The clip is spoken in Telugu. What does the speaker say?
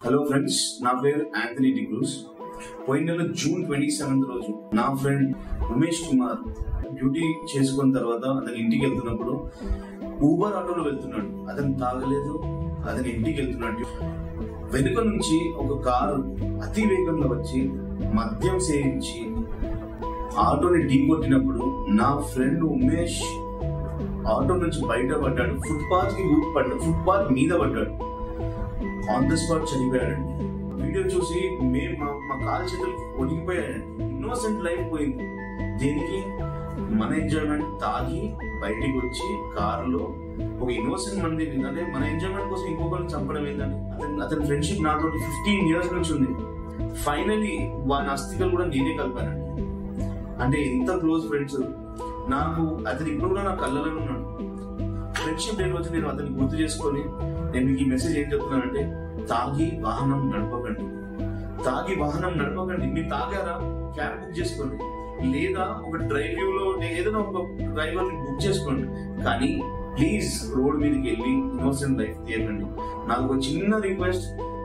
హలో ఫ్రెండ్స్ నా పేరు యాంథనీ డిక్రూస్ పోయిన నెల జూన్ ట్వంటీ సెవెంత్ రోజు నా ఫ్రెండ్ ఉమేష్ కుమార్ డ్యూటీ చేసుకున్న తర్వాత అతని ఇంటికి వెళ్తున్నప్పుడు ఊబర్ ఆటోలో వెళ్తున్నాడు అతను తాగలేదు అతని ఇంటికి వెళ్తున్నాడు వెనుక నుంచి ఒక కారు అతి వేగంలో వచ్చి మద్యం సేవించి ఆటోని ఢీకొట్టినప్పుడు నా ఫ్రెండ్ ఉమేష్ ఆటో నుంచి బయట పడ్డాడు ఫుట్పాత్ కి పడ్డాడు ఫుట్పాత్ మీద పడ్డాడు ఆన్ ద స్పాట్ చనిపోయాడండి వీడియో చూసి మేము మా మా కాలు చేతులు ఒడిగిపోయాయండి ఇన్నోసెంట్ లైఫ్ పోయింది దేనికి మన ఎంజాయ్మెంట్ తాగి బయటికి వచ్చి కారులో ఒక ఇన్నోసెంట్ మంది అంటే మన ఎంజాయ్మెంట్ కోసం ఇంకొకరిని చంపడం ఏంటంటే అతని అతని ఫ్రెండ్షిప్ నాతో ఫిఫ్టీన్ ఇయర్స్ నుంచి ఉంది ఫైనలీ వాని అస్థికలు కూడా నేనే కలిపానండి అంటే ఎంత క్లోజ్ ఫ్రెండ్స్ నాకు అతను ఇప్పుడు కూడా నా కళ్ళలో ఉన్నాడు ఫ్రెండ్షిప్ డే రోజు నేను అతన్ని గుర్తు చేసుకొని నేను మీకు ఈ మెసేజ్ ఏం చెప్తున్నానంటే తాగి వాహనం నడపకండి తాగి వాహనం నడపకండి మీరు తాగారా క్యాబ్ బుక్ చేసుకోండి లేదా ఒక డ్రైవ్ లో ఏదైనా ఒక డ్రైవర్ ని బుక్ చేసుకోండి కానీ ప్లీజ్ రోడ్ మీదకి వెళ్ళి ఇన్నోసెంట్ లైఫ్ తీయకండి నాకు ఒక చిన్న రిక్వెస్ట్